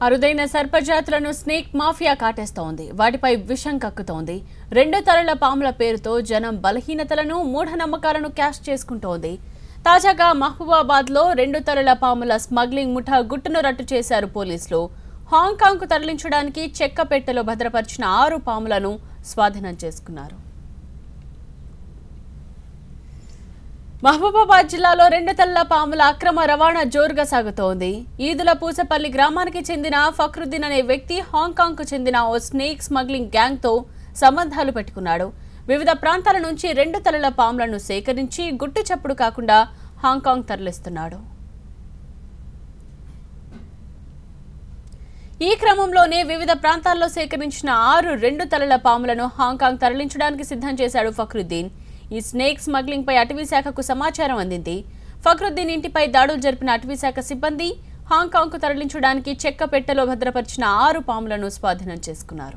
అరుదైన సర్పజాతులను snake mafia కాటేస్తోంది వాటిపై విషం కక్కుతోంది రెండు తరల పాముల పేరుతో జనం బలహీనతలను మూఢనమ్మకాలను క్యాష్ చేసుకుంటోంది తాజాగా మహబూబాబాద్ లో రెండు తరల పాముల స్మగ్లింగ్ ముఠా గుట్టును రట్టు చేశారు పోలీసులు హాంకాంగ్ కు తరలించడానికి చెక్క పెట్టెలో భద్రపరిచిన ఆరు పాములను స్వాధీనం చేసుకున్నారు మహబూబాబాద్ జిల్లాలో రెండు తెల్ల పాముల అక్రమ రవాణా జోరుగా సాగుతోంది ఈదుల పూసపల్లి గ్రామానికి చెందిన ఫక్రుద్దీన్ అనే వ్యక్తి హాంకాంగ్ కు చెందిన ఓ స్నేక్ స్మగ్లింగ్ గ్యాంగ్ తో సంబంధాలు పెట్టుకున్నాడు వివిధ ప్రాంతాల నుంచి రెండు తలల పాములను సేకరించి గుట్టు చప్పుడు కాకుండా హాంకాంగ్ తరలిస్తున్నాడు ఈ క్రమంలోనే వివిధ ప్రాంతాల్లో సేకరించిన ఆరు రెండు తలల పాములను హాంకాంగ్ తరలించడానికి సిద్ధం చేశాడు ఫక్రుద్దీన్ ఈ స్నేక్ స్మగ్లింగ్ పై అటవీ శాఖకు సమాచారం అందింది ఫక్రుద్దీన్ ఇంటిపై దాడులు జరిపిన అటవీ శాఖ సిబ్బంది హాంకాంగ్ కు తరలించడానికి చెక్క పెట్టెలో భద్రపరిచిన ఆరు పాములను స్వాధీనం చేసుకున్నారు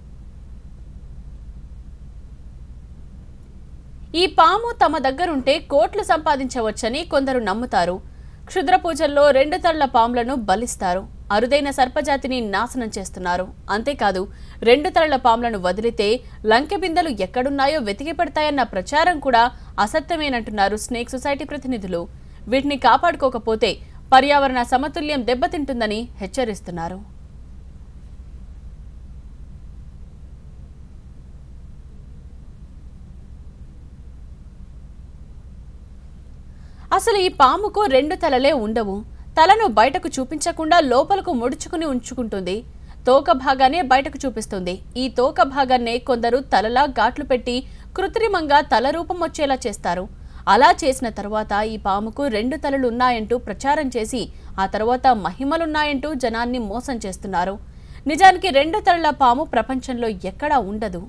ఈ పాము తమ దగ్గరుంటే కోట్లు సంపాదించవచ్చని కొందరు నమ్ముతారు క్షుద్ర పూజల్లో రెండు తరల పాములను బలిస్తారు అరుదైన సర్పజాతిని నాశనం చేస్తున్నారు అంతేకాదు రెండు తరల పాములను వదిలితే లంకె బిందెలు ఎక్కడున్నాయో వెతికి పడతాయన్న ప్రచారం కూడా అసత్యమేనంటున్నారు స్నేక్ సొసైటీ ప్రతినిధులు వీటిని కాపాడుకోకపోతే పర్యావరణ సమతుల్యం దెబ్బతింటుందని హెచ్చరిస్తున్నారు అసలు ఈ పాముకు రెండు తలలే ఉండవు తలను బయటకు చూపించకుండా లోపలకు ముడుచుకుని ఉంచుకుంటుంది తోక భాగానే బయటకు చూపిస్తుంది ఈ తోక భాగాన్నే కొందరు తలలా ఘాట్లు పెట్టి కృత్రిమంగా తల రూపం వచ్చేలా చేస్తారు అలా చేసిన తర్వాత ఈ పాముకు రెండు తలలు ఉన్నాయంటూ ప్రచారం చేసి ఆ తర్వాత మహిమలున్నాయంటూ జనాన్ని మోసం చేస్తున్నారు నిజానికి రెండు తలల పాము ప్రపంచంలో ఎక్కడా ఉండదు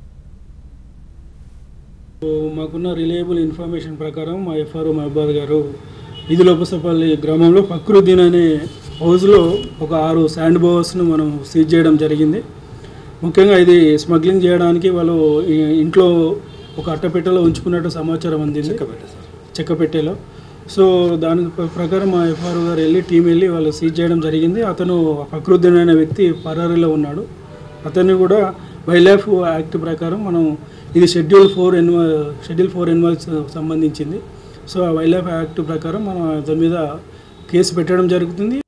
మాకున్న రిలయబుల్ ఇన్ఫర్మేషన్ ప్రకారం మా ఎఫ్ఆర్ఓ మహబాద్ గారు ఇది లోపసపల్లి గ్రామంలో ఫక్రుద్దీన్ అనే హౌస్లో ఒక ఆరు శాండ్ బోవర్స్ను మనం సీజ్ చేయడం జరిగింది ముఖ్యంగా ఇది స్మగ్లింగ్ చేయడానికి వాళ్ళు ఈ ఇంట్లో ఒక అట్టపెట్టెలో ఉంచుకున్నట్టు సమాచారం అందింది చెక్కపెట్టెలో సో దాని ప్ర- ప్రకారం మా ఎఫ్ఆర్ఓ గారు వెళ్ళి టీం వెళ్ళి వాళ్ళు సీజ్ చేయడం జరిగింది అతను ఫక్రుద్దీన్ అనే వ్యక్తి పరారీలో ఉన్నాడు అతన్ని కూడా వైల్డ్ లైఫ్ యాక్ట్ ప్రకారం మనం ఇది schedule four animal schedule four animals సంబంధించింది సో ఆ వైల్డ్ లైఫ్ యాక్ట్ ప్రకారం మనం అతని మీద కేసు పెట్టడం జరుగుతుంది